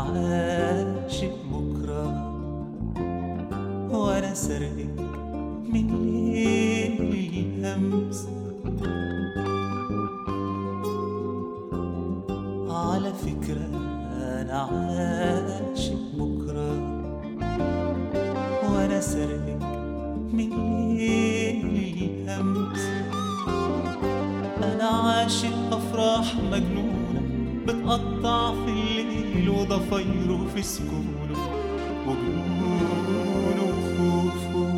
عاشق بكرة وأنا سرقك من ليل الهمس على فكرة أنا عاشق بكرة وأنا سرقك من ليل الهمس أنا عاشق أفراح مجنونة بتقطع في الليل وضفايره في سكونه وجنونه وخوفه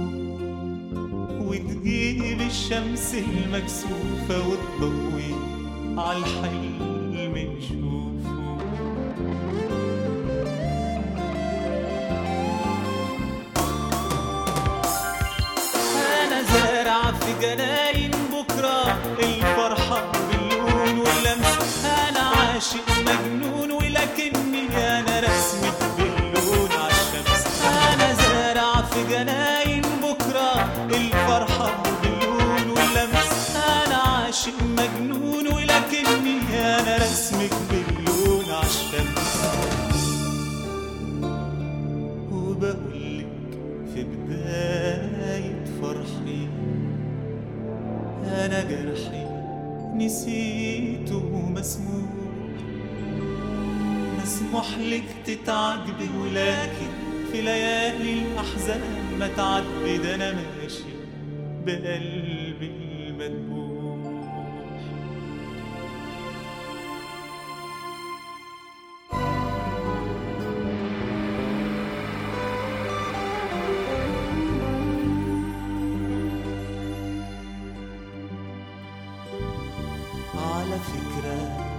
وتجيب الشمس المكسوفة وتضوي عالحلم نشوفه أنا زارع في جناين بكرة الفرحة باللون واللمس أنا عاشق مجنون ولكني أنا رسمة باللون عالشمس أنا زارع في جناين بكرة الفرحة باللون واللمس أنا عاشق مجنون ولكني أنا رسمك باللون عالشمس وبقولك في بداية فرحي أنا جرحي نسيته مسموح مسموح لك تتعجبي ولكن في ليالي الأحزان ما تعدي ده أنا ماشي بقلبي المذبوح على فكرة